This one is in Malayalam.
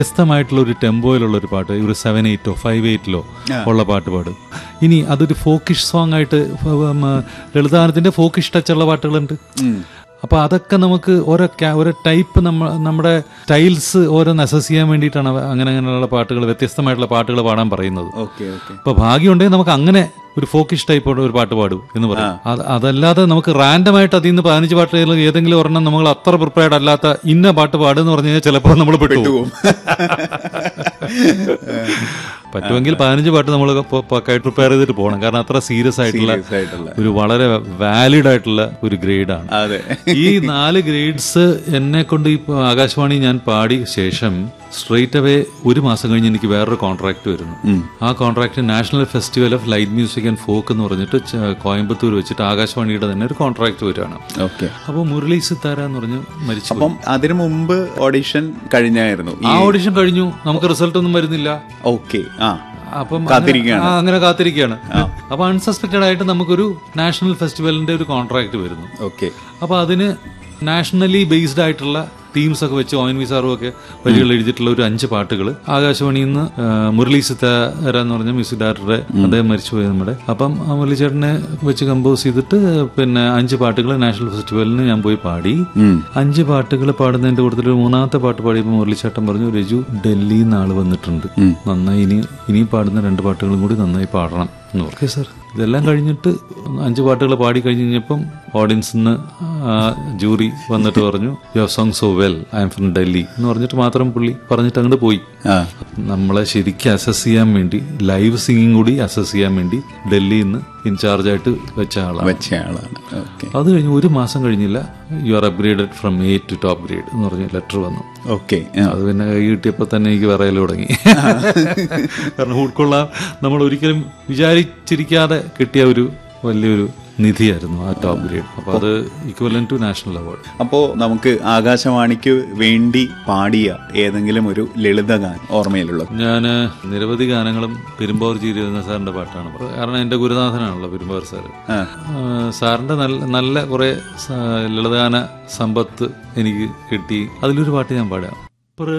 വ്യത്യസ്തമായിട്ടുള്ള ഒരു ടെമ്പോയിലുള്ള ഒരു പാട്ട് ഒരു സെവൻ എയ്റ്റോ ഫൈവ് എയ്റ്റിലോ ഉള്ള പാട്ട് പാടും ഇനി അതൊരു ഫോക്കിഷ് സോങ് ആയിട്ട് ഫ- ഉം, ലളിതാനത്തിന്റെ ഫോക്കിഷ് ടച്ചുള്ള പാട്ടുകളുണ്ട് അപ്പൊ അതൊക്കെ നമുക്ക് ഓരോ ക്യാ- ഓരോ ടൈപ്പ് നമ്മ നമ്മുടെ സ്റ്റൈൽസ് ഓരോന്ന് അസസ് ചെയ്യാൻ വേണ്ടിയിട്ടാണ് അവ- അങ്ങനെ അങ്ങനെയുള്ള പാട്ടുകൾ വ്യത്യസ്തമായിട്ടുള്ള പാട്ടുകൾ പാടാൻ പറയുന്നത് ഓക്കെ ഓക്കെ ഇപ്പൊ ഭാഗ്യമുണ്ടെങ്കിൽ നമുക്ക് അങ്ങനെ ഒരു ഫോക്കിഷ് ടൈപ്പ് ഒരു പാട്ട് പാടും എന്ന് പറയും അത് അതല്ലാതെ നമുക്ക് റാൻഡം ആയിട്ട് അതിൽ നിന്ന് പതിനഞ്ച് പാട്ട് ഏതെങ്കിലും ഒരെണ്ണം നമ്മൾ അത്ര പ്രിപ്പയർഡ് അല്ലാത്ത ഇന്ന പാട്ട് പാടുന്ന് പറഞ്ഞു കഴിഞ്ഞാൽ ചിലപ്പോൾ നമ്മൾ പെട്ടുപോകും പറ്റുമെങ്കിൽ പതിനഞ്ച് പാട്ട് നമ്മൾ പക്കായിട്ട് പ്രിപ്പയർ ചെയ്തിട്ട് പോകണം കാരണം അത്ര സീരിയസ് ആയിട്ടുള്ള Serious ആയിട്ടുള്ള. ഒരു വളരെ വാലിഡ് ആയിട്ടുള്ള ഒരു ഗ്രേഡാണ് അതെ ഈ നാല് ഗ്രേഡ്സ് എന്നെ കൊണ്ട് ഈ ആകാശവാണി ഞാൻ പാടി ശേഷം സ്ട്രെയിറ്റ് അവേ ഒരു മാസം കഴിഞ്ഞ് എനിക്ക് വേറൊരു കോൺട്രാക്ട് വരുന്നു ആ contract national festival of light music and folk എന്ന് പറഞ്ഞിട്ട് ച- കോയമ്പത്തൂർ വെച്ചിട്ട് ആകാശവാണിയുടെ തന്നെ ഒരു കോൺട്രാക്ട് വരികയാണ് ഓക്കെ അപ്പോൾ മുരളി സിത്താര എന്ന് പറഞ്ഞ് മരിച്ചു അപ്പം അതിനു മുമ്പ് ഓഡിഷൻ കഴിഞ്ഞായിരുന്നു ആ ഓഡിഷൻ കഴിഞ്ഞു നമുക്ക് റിസൾട്ട് ഒന്നും വരുന്നില്ല ഓക്കെ ആ അപ്പം അങ്ങനെ- കാത്തിരിക്കുകയാണ്. ആ, അങ്ങനെ കാത്തിരിക്കുകയാണ് അപ്പൊ അൺസസ്പെക്റ്റഡ് ആയിട്ട് നമുക്കൊരു നാഷണൽ ഫെസ്റ്റിവലിന്റെ ഒരു കോൺട്രാക്ട് വരുന്നു ഓക്കെ അപ്പൊ അതിന് നാഷണലി ബേസ്ഡ് ആയിട്ടുള്ള ടീംസ് ഒക്കെ വെച്ച് ഒ എൻ വി സാറും ഒക്കെ വരികൾ എഴുതിയിട്ടുള്ള ഒരു അഞ്ച് പാട്ടുകൾ ആകാശവാണിയിൽ നിന്ന് ആ, മുരളി സിത്താര എന്ന് പറഞ്ഞ മ്യൂസിക് ഡയറക്ടറെ അദ്ദേഹം മരിച്ചുപോയി നമ്മുടെ അപ്പം ആ മുരളി ചേട്ടനെ വെച്ച് കമ്പോസ് ചെയ്തിട്ട് പിന്നെ അഞ്ച് പാട്ടുകൾ നാഷണൽ ഫെസ്റ്റിവലിന് ഞാൻ പോയി പാടി അഞ്ച് പാട്ടുകൾ പാടുന്നതിന്റെ കൂട്ടത്തിൽ ഒരു മൂന്നാമത്തെ പാട്ട് പാടിയപ്പോൾ മുരളി ചേട്ടൻ പറഞ്ഞു രജു ഡൽഹിയിൽ നിന്ന് ആള് വന്നിട്ടുണ്ട് നന്നായി ഇനി ഇനി പാടുന്ന രണ്ട് പാട്ടുകളും കൂടി നന്നായി പാടണം എന്ന് ഓക്കെ സാർ ഇതെല്ലാം കഴിഞ്ഞിട്ട് അഞ്ച് പാട്ടുകൾ പാടി കഴിഞ്ഞ് കഴിഞ്ഞപ്പം ഓഡിയൻസിൽ നിന്ന് ജൂറി വന്നിട്ട് പറഞ്ഞു you song so well I am from Delhi എന്ന് പറഞ്ഞിട്ട് മാത്രം പുള്ളി പറഞ്ഞിട്ട് അങ്ങോട്ട് പോയി ആ നമ്മളെ ശരിക്കും അസസ് ചെയ്യാൻ വേണ്ടി ലൈവ് സിംഗിങ് കൂടി അസസ് ചെയ്യാൻ വേണ്ടി ഡൽഹിയിൽ നിന്ന് ഇൻചാർജായിട്ട് വെച്ച ആളാണ് വെച്ച ആളാണ് ഓക്കെ അത് കഴിഞ്ഞ് ഒരു മാസം കഴിഞ്ഞില്ല you are upgraded from A to top grade എന്ന് പറഞ്ഞ ലെറ്റർ വന്നു ഓക്കെ അത് പിന്നെ കൈ കിട്ടിയപ്പോൾ തന്നെ എനിക്ക് വിറയൽ തുടങ്ങി കാരണം ഉൾക്കൊള്ളാൻ നമ്മൾ ഒരിക്കലും വിചാരിച്ചിരിക്കാതെ കിട്ടിയ ഒരു വലിയൊരു നിധിയായിരുന്നു ആ ടോപ്പ് ഗ്രേഡ് അപ്പോൾ അത് ഇക്വലൻ ടു നാഷണൽ അവാർഡ് അപ്പോ നമുക്ക് ആകാശവാണിക്ക് വേണ്ടി പാടിയ ഏതെങ്കിലും ഒരു ലളിതഗാനം ഓർമ്മയിലുള്ളത് ഞാൻ നിരവധി ഗാനങ്ങളും പെരുമ്പാവൂർ ചീരുന്ന സാറിന്റെ പാട്ടാണ് കാരണം എൻ്റെ ഗുരുനാഥനാണല്ലോ പെരുമ്പാവൂർ സാറ് ആ. ആ, സാറിന്റെ നല്ല നല്ല കുറെ സ- ലളിതഗാന സമ്പത്ത് എനിക്ക് കിട്ടി അതിലൊരു പാട്ട് ഞാൻ പാടാം